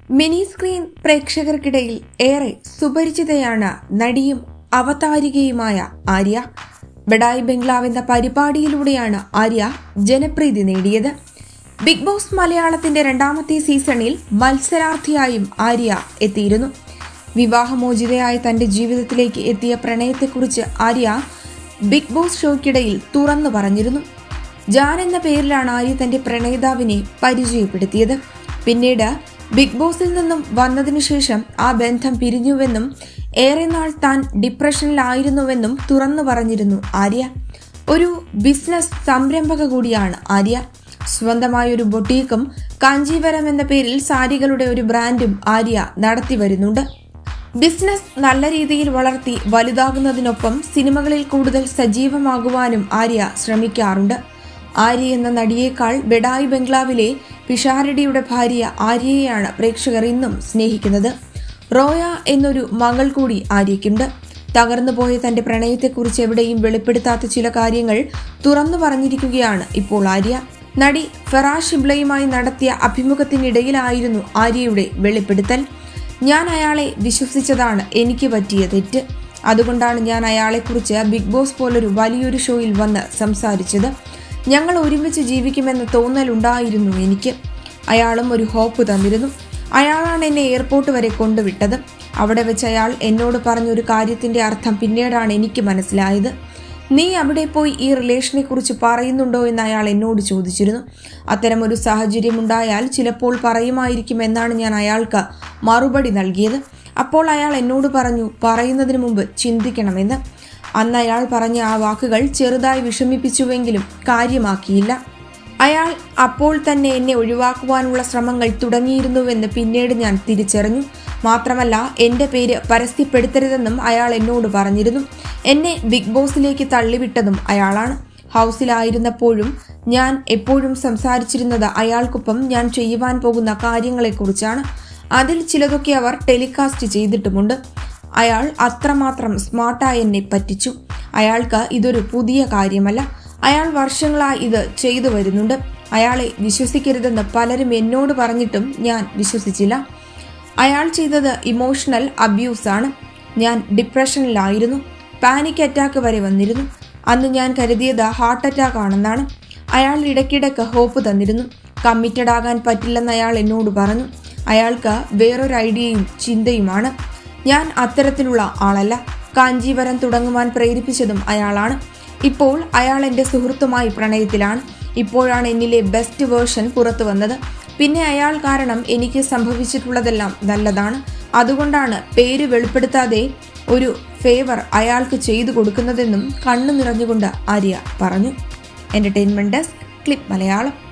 mini screen പ്രേക്ഷകർക്കിടയിൽ ഏറെ സുപരിചിതയാണ് നടിയും അവതാരികയുമായ ആര്യ ബഡായി ബംഗ്ലാവ് എന്ന പരിപാടിയിലൂടെയാണ് ആര്യ ജനപ്രീതി നേടിയത് ബിഗ് ബോസ് മലയാളത്തിന്റെ രണ്ടാമത്തെ സീസണിൽ മത്സരാർത്ഥിയായും ആര്യ എത്തിയിരുന്നു വിവാഹമോചിതയായ തന്റെ ജീവിതത്തിലേക്ക് എത്തിയ പ്രണയത്തെക്കുറിച്ച് ആര്യ ബിഗ് ബോസ് ഷോയ്ക്കിടയിൽ തുറന്നു പറഞ്ഞിരുന്നു ജാൻ എന്ന പേരിലാണ് ആര്യ തന്റെ പ്രണയിതാവിനെ പരിചയപ്പെടുത്തിയത് പിന്നീട് ബിഗ് ബോസിൽ നിന്നും വന്നതിനു ശേഷം ആ ബന്ധം പിരിഞ്ഞുവെന്നും ഏറെ നാൾ താൻ ഡിപ്രഷനിലായിരുന്നുവെന്നും തുറന്നു പറഞ്ഞിരുന്നു ആര്യ ഒരു ബിസിനസ് സംരംഭക കൂടിയാണ് ആര്യ സ്വന്തമായൊരു ബൊട്ടീക്കും കാഞ്ചീവരം എന്ന പേരിൽ സാരികളുടെ ഒരു ബ്രാൻഡും ആര്യ നടത്തി വരുന്നുണ്ട് ബിസിനസ് നല്ല രീതിയിൽ വളർത്തി വലുതാകുന്നതിനൊപ്പം സിനിമകളിൽ കൂടുതൽ സജീവമാകുവാനും ആര്യ ശ്രമിക്കാറുണ്ട് ആര്യ എന്ന നടിയേക്കാൾ ബെഡായി ബംഗ്ലാവിലെ പിഷാരടിയുടെ ഭാര്യ ആര്യയെയാണ് പ്രേക്ഷകർ ഇന്നും സ്നേഹിക്കുന്നത് റോയ എന്നൊരു മകൾ കൂടി ആര്യയ്ക്കുണ്ട് തകർന്നുപോയ തന്റെ പ്രണയത്തെക്കുറിച്ച് എവിടെയും വെളിപ്പെടുത്താത്ത ചില കാര്യങ്ങൾ തുറന്നു പറഞ്ഞിരിക്കുകയാണ് ഇപ്പോൾ ആര്യ നടി ഫറാഷ് ഷിബ്ലയുമായി നടത്തിയ അഭിമുഖത്തിനിടയിലായിരുന്നു ആര്യയുടെ വെളിപ്പെടുത്തൽ ഞാൻ അയാളെ വിശ്വസിച്ചതാണ് എനിക്ക് പറ്റിയ തെറ്റ് അതുകൊണ്ടാണ് ഞാൻ അയാളെക്കുറിച്ച് ബിഗ് ബോസ് പോലൊരു വലിയൊരു ഷോയിൽ വന്ന് സംസാരിച്ചത് ഞങ്ങൾ ഒരുമിച്ച് ജീവിക്കുമെന്ന തോന്നലുണ്ടായിരുന്നു എനിക്ക് അയാളും ഒരു ഹോപ്പ് തന്നിരുന്നു അയാളാണ് എന്നെ എയർപോർട്ട് വരെ കൊണ്ടുവിട്ടത് അവിടെ വെച്ച് അയാൾ എന്നോട് പറഞ്ഞൊരു കാര്യത്തിന്റെ അർത്ഥം പിന്നീടാണ് എനിക്ക് മനസ്സിലായത് നീ അവിടെ പോയി ഈ റിലേഷനെ കുറിച്ച് പറയുന്നുണ്ടോ എന്ന് അയാൾ എന്നോട് ചോദിച്ചിരുന്നു അത്തരമൊരു സാഹചര്യമുണ്ടായാൽ ചിലപ്പോൾ പറയുമായിരിക്കും എന്നാണ് ഞാൻ അയാൾക്ക് മറുപടി നൽകിയത് അപ്പോൾ അയാൾ എന്നോട് പറഞ്ഞു പറയുന്നതിന് മുമ്പ് ചിന്തിക്കണമെന്ന് അന്ന് അയാൾ പറഞ്ഞ ആ വാക്കുകൾ ചെറുതായി വിഷമിപ്പിച്ചുവെങ്കിലും കാര്യമാക്കിയില്ല അയാൾ അപ്പോൾ തന്നെ എന്നെ ഒഴിവാക്കുവാനുള്ള ശ്രമങ്ങൾ തുടങ്ങിയിരുന്നുവെന്ന് പിന്നീട് ഞാൻ തിരിച്ചറിഞ്ഞു മാത്രമല്ല എന്റെ പേര് പരസ്യപ്പെടുത്തരുതെന്നും അയാൾ എന്നോട് പറഞ്ഞിരുന്നു എന്നെ ബിഗ് ബോസിലേക്ക് തള്ളിവിട്ടതും അയാളാണ് ഹൗസിലായിരുന്നപ്പോഴും ഞാൻ എപ്പോഴും സംസാരിച്ചിരുന്നത് അയാൾക്കൊപ്പം ഞാൻ ചെയ്യുവാൻ പോകുന്ന കാര്യങ്ങളെക്കുറിച്ചാണ് അതിൽ ചിലതൊക്കെ അവർ ടെലികാസ്റ്റ് ചെയ്തിട്ടുമുണ്ട് അയാൾ അത്രമാത്രം സ്മാർട്ടായി എന്നെ പറ്റിച്ചു അയാൾക്ക് ഇതൊരു പുതിയ കാര്യമല്ല അയാൾ വർഷങ്ങളായി ഇത് ചെയ്തു വരുന്നുണ്ട് അയാളെ വിശ്വസിക്കരുതെന്ന് പലരും എന്നോട് പറഞ്ഞിട്ടും ഞാൻ വിശ്വസിച്ചില്ല അയാൾ ചെയ്തത് ഇമോഷണൽ അബ്യൂസാണ് ഞാൻ ഡിപ്രഷനിലായിരുന്നു പാനിക് അറ്റാക്ക് വരെ വന്നിരുന്നു അന്ന് ഞാൻ കരുതിയത് ഹാർട്ട് അറ്റാക്ക് ആണെന്നാണ് അയാൾ ഇടയ്ക്കിടയ്ക്ക് ഹോപ്പ് തന്നിരുന്നു കമ്മിറ്റഡ് ആകാൻ പറ്റില്ലെന്ന് അയാൾ എന്നോട് പറഞ്ഞു അയാൾക്ക് വേറൊരു ഐഡിയയും ചിന്തയുമാണ് ഞാൻ അത്തരത്തിലുള്ള ആളല്ല കാഞ്ചീവരം തുടങ്ങുവാൻ പ്രേരിപ്പിച്ചതും അയാളാണ് ഇപ്പോൾ അയാൾ എൻ്റെ സുഹൃത്തുമായി പ്രണയത്തിലാണ് ഇപ്പോഴാണ് എന്നിലെ ബെസ്റ്റ് വേർഷൻ പുറത്തു വന്നത് പിന്നെ അയാൾ കാരണം എനിക്ക് സംഭവിച്ചിട്ടുള്ളതെല്ലാം നല്ലതാണ് അതുകൊണ്ടാണ് പേര് വെളിപ്പെടുത്താതെ ഒരു ഫേവർ അയാൾക്ക് ചെയ്തു കൊടുക്കുന്നതെന്നും കണ്ണു നിറഞ്ഞുകൊണ്ട് ആര്യ പറഞ്ഞു എന്റർടൈൻമെന്റ് ഡെസ്ക് ക്ലിപ്പ് മലയാളം